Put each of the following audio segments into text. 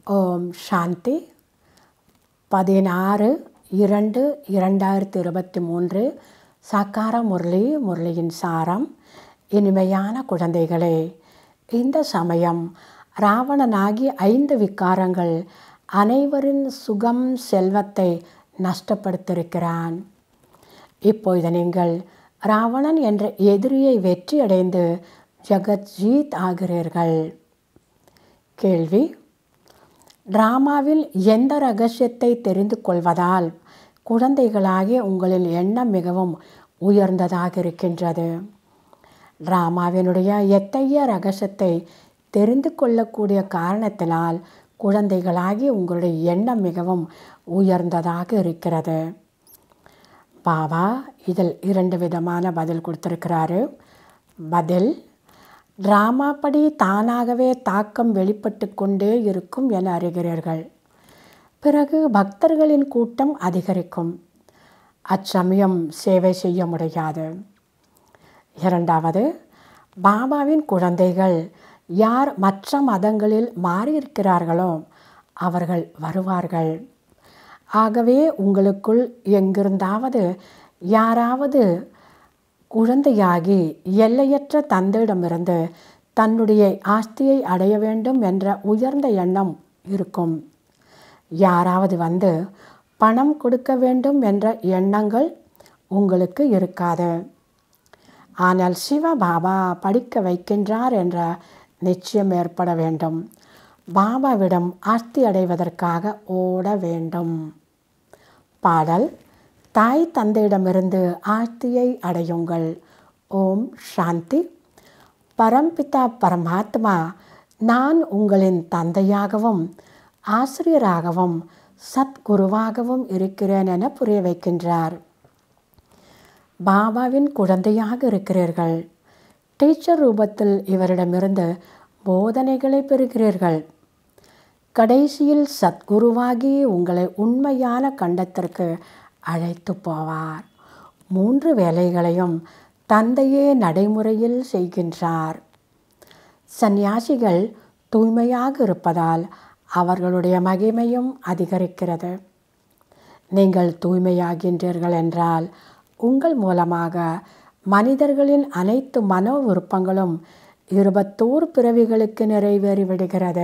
ஓம் சாந்தி பதினாறு இரண்டு இரண்டாயிரத்தி இருபத்தி மூன்று சாக்கார முரளி முரளியின் சாரம் இனிமையான குழந்தைகளே இந்த சமயம் ராவணனாகி ஐந்து விக்காரங்கள் அனைவரின் சுகம் செல்வத்தை நஷ்டப்படுத்தியிருக்கிறான் இப்பொழுது நீங்கள் ராவணன் என்ற எதிரியை வெற்றியடைந்து ஜெகத்ஜீத் ஆகிறீர்கள் கேள்வி டிராமாவில் எந்த ரகசியத்தை தெரிந்து கொள்வதால் குழந்தைகளாகிய உங்களின் எண்ணம் மிகவும் உயர்ந்ததாக இருக்கின்றது டிராமாவினுடைய எத்தகைய ரகசியத்தை தெரிந்து கொள்ளக்கூடிய காரணத்தினால் குழந்தைகளாகி உங்களுடைய எண்ணம் மிகவும் உயர்ந்ததாக இருக்கிறது பாபா இதில் இரண்டு விதமான பதில் கொடுத்துருக்கிறாரு பதில் டிராமா படி தானாகவே தாக்கம் வெளிப்பட்டு கொண்டே இருக்கும் என அறிகிறீர்கள் பிறகு பக்தர்களின் கூட்டம் அதிகரிக்கும் அச்சமயம் சேவை செய்ய முடியாது இரண்டாவது பாபாவின் குழந்தைகள் யார் மற்ற மதங்களில் மாறியிருக்கிறார்களோ அவர்கள் வருவார்கள் ஆகவே உங்களுக்குள் எங்கிருந்தாவது யாராவது குழந்தையாகி எல்லையற்ற தந்தையிடமிருந்து தன்னுடைய ஆஸ்தியை அடைய வேண்டும் என்ற உயர்ந்த எண்ணம் இருக்கும் யாராவது வந்து பணம் கொடுக்க வேண்டும் என்ற எண்ணங்கள் உங்களுக்கு இருக்காது ஆனால் சிவபாபா படிக்க வைக்கின்றார் என்ற நிச்சயம் ஏற்பட வேண்டும் பாபாவிடம் ஆஸ்தி அடைவதற்காக ஓட வேண்டும் பாடல் தாய் தந்தையிடமிருந்து ஆஸ்தியை அடையுங்கள் ஓம் சாந்தி பரம்பிதா பரமாத்மா நான் உங்களின் தந்தையாகவும் ஆசிரியராகவும் சத்குருவாகவும் இருக்கிறேன் என புரிய வைக்கின்றார் பாபாவின் குழந்தையாக இருக்கிறீர்கள் டீச்சர் ரூபத்தில் இவரிடமிருந்து போதனைகளை பெறுகிறீர்கள் கடைசியில் சத்குருவாகி உங்களை உண்மையான கண்டத்திற்கு அழைத்து போவார் மூன்று வேலைகளையும் தந்தையே நடைமுறையில் செய்கின்றார் சந்நியாசிகள் தூய்மையாக இருப்பதால் அவர்களுடைய மகிமையும் அதிகரிக்கிறது நீங்கள் தூய்மையாகின்றீர்கள் என்றால் உங்கள் மூலமாக மனிதர்களின் அனைத்து மனோ விருப்பங்களும் இருபத்தோரு பிறவிகளுக்கு நிறைவேறிவிடுகிறது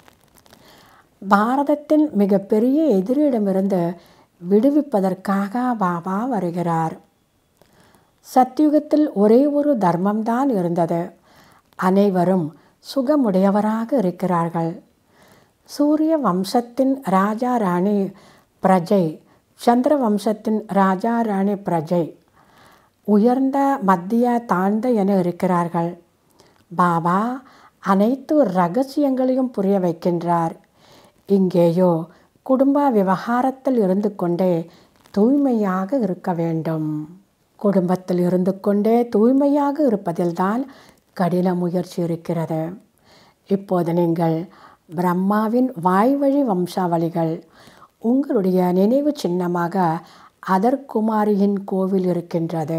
பாரதத்தின் மிகப்பெரிய எதிரியிடமிருந்து விடுவிப்பதற்காக பாபா வருகிறார் சத்யுகத்தில் ஒரே ஒரு தர்மம்தான் இருந்தது அனைவரும் சுகமுடையவராக இருக்கிறார்கள் சூரிய வம்சத்தின் ராஜா ராணி பிரஜை சந்திர வம்சத்தின் ராஜா ராணி பிரஜை உயர்ந்த மத்திய தாழ்ந்த என இருக்கிறார்கள் பாபா அனைத்து ரகசியங்களையும் புரிய வைக்கின்றார் இங்கேயோ குடும்ப விவகாரத்தில் இருந்து கொண்டே தூய்மையாக இருக்க வேண்டும் குடும்பத்தில் இருந்து கொண்டே தூய்மையாக இருப்பதில்தான் கடின முயற்சி இருக்கிறது இப்போது நீங்கள் பிரம்மாவின் வாய்வழி வம்சாவளிகள் உங்களுடைய நினைவு சின்னமாக அதர்குமாரியின் கோவில் இருக்கின்றது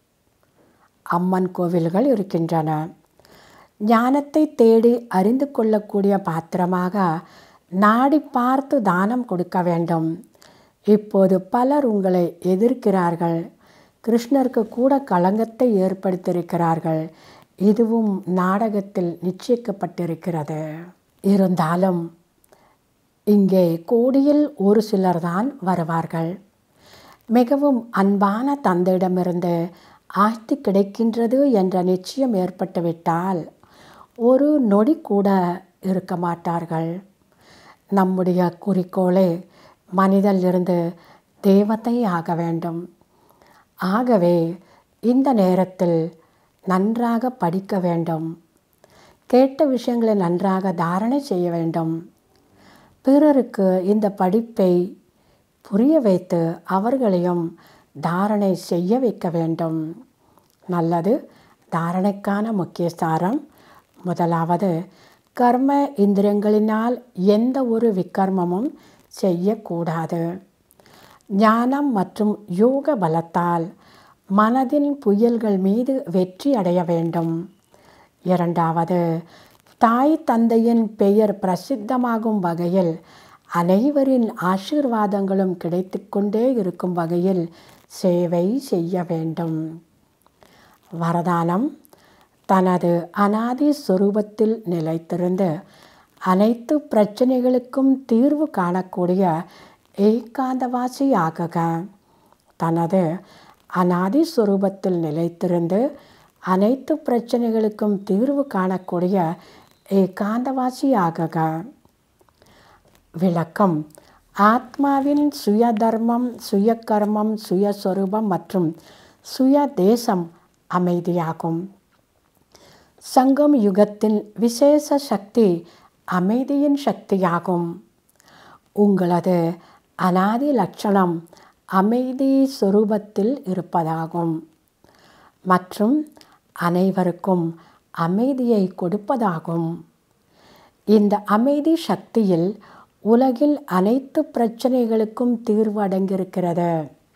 அம்மன் கோவில்கள் இருக்கின்றன ஞானத்தை தேடி அறிந்து கொள்ளக்கூடிய பாத்திரமாக நாடி பார்த்து தானம் கொடுக்க வேண்டும் இப்போது பலர் உங்களை எதிர்க்கிறார்கள் கிருஷ்ணருக்கு கூட களங்கத்தை ஏற்படுத்தியிருக்கிறார்கள் இதுவும் நாடகத்தில் நிச்சயிக்கப்பட்டிருக்கிறது இருந்தாலும் இங்கே கோடியில் ஒரு சிலர்தான் வருவார்கள் மிகவும் அன்பான தந்தையிடமிருந்து ஆஸ்தி கிடைக்கின்றது என்ற நிச்சயம் ஏற்பட்டுவிட்டால் ஒரு நொடி கூட இருக்க மாட்டார்கள் நம்முடைய குறிக்கோளே மனிதனிலிருந்து தேவத்தை ஆக வேண்டும் ஆகவே இந்த நேரத்தில் நன்றாக படிக்க வேண்டும் கேட்ட விஷயங்களை நன்றாக தாரணை செய்ய வேண்டும் பிறருக்கு இந்த படிப்பை புரிய வைத்து அவர்களையும் தாரணை செய்ய வைக்க வேண்டும் நல்லது தாரணைக்கான முக்கிய சாரம் முதலாவது கர்ம இந்திரியங்களினால் எந்த ஒரு விக்கர்மமும் செய்யக்கூடாது ஞானம் மற்றும் யோக பலத்தால் மனதின் புயல்கள் மீது வெற்றி அடைய வேண்டும் இரண்டாவது தாய் தந்தையின் பெயர் பிரசித்தமாகும் வகையில் அனைவரின் ஆசீர்வாதங்களும் கிடைத்து கொண்டே இருக்கும் வகையில் சேவை செய்ய வேண்டும் வரதானம் தனது அனாதி சுரூபத்தில் நிலைத்திருந்து அனைத்து பிரச்சனைகளுக்கும் தீர்வு காணக்கூடிய ஏகாந்தவாசியாகுக தனது அனாதி சுரூபத்தில் நிலைத்திருந்து அனைத்து பிரச்சனைகளுக்கும் தீர்வு காணக்கூடிய ஏகாந்தவாசியாகுக விளக்கம் ஆத்மாவின் சுய தர்மம் சுய கர்மம் சுயஸ்வரூபம் மற்றும் சுய தேசம் அமைதியாகும் சங்கம் யுகத்தின் விசேஷ சக்தி அமைதியின் சக்தியாகும் உங்களது அனாதி லட்சணம் அமைதி சொரூபத்தில் இருப்பதாகும் மற்றும் அனைவருக்கும் அமைதியை கொடுப்பதாகும் இந்த அமைதி சக்தியில் உலகில் அனைத்து பிரச்சனைகளுக்கும் தீர்வு அடங்கியிருக்கிறது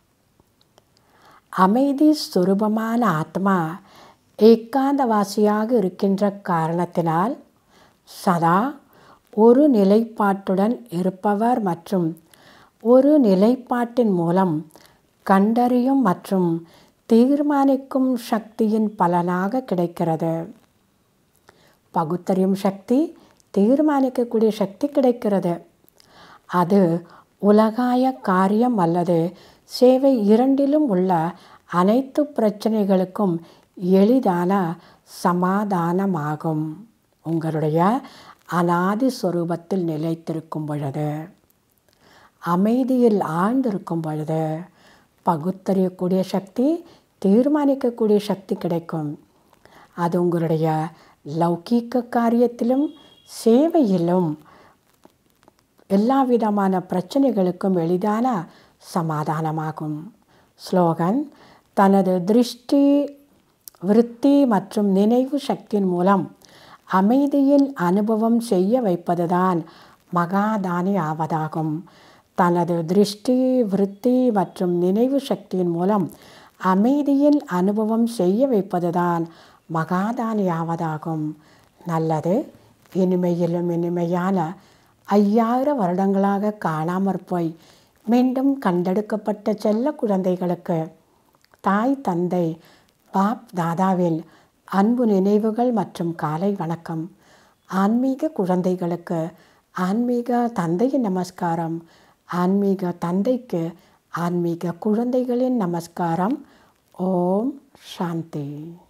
அமைதி சுரூபமான ஆத்மா ஏகாந்தவாசியாக இருக்கின்ற காரணத்தினால் சதா ஒரு நிலைப்பாட்டுடன் இருப்பவர் மற்றும் ஒரு நிலைப்பாட்டின் மூலம் கண்டறியும் மற்றும் தீர்மானிக்கும் சக்தியின் பலனாக கிடைக்கிறது பகுத்தறியும் சக்தி தீர்மானிக்கக்கூடிய சக்தி கிடைக்கிறது அது உலகாய காரியம் அல்லது சேவை இரண்டிலும் உள்ள அனைத்து பிரச்சனைகளுக்கும் எளிதான சமாதானமாகும் உங்களுடைய அனாதி ஸ்வரூபத்தில் நிலைத்திருக்கும் பொழுது அமைதியில் ஆழ்ந்திருக்கும் பொழுது பகுத்தறியக்கூடிய சக்தி தீர்மானிக்கக்கூடிய சக்தி கிடைக்கும் அது உங்களுடைய லௌகீக காரியத்திலும் சேவையிலும் எல்லா விதமான பிரச்சனைகளுக்கும் எளிதான சமாதானமாகும் ஸ்லோகன் தனது திருஷ்டி விருத்தி மற்றும் நினைவு சக்தியின் மூலம் அமைதியின் அனுபவம் செய்ய வைப்பதுதான் மகாதானி ஆவதாகும் தனது திருஷ்டி விருத்தி மற்றும் நினைவு சக்தியின் மூலம் அமைதியின் அனுபவம் செய்ய வைப்பதுதான் மகாதானி ஆவதாகும் நல்லது இனிமையிலும் இனிமையான ஐயாயிரம் வருடங்களாக காணாமற் போய் மீண்டும் கண்டெடுக்கப்பட்ட செல்ல குழந்தைகளுக்கு தாய் தந்தை பாப் தாதாவில் அன்பு நினைவுகள் மற்றும் காலை வணக்கம் ஆன்மீக குழந்தைகளுக்கு ஆன்மீக தந்தையின் நமஸ்காரம் ஆன்மீக தந்தைக்கு ஆன்மீக குழந்தைகளின் நமஸ்காரம் ஓம் சாந்தி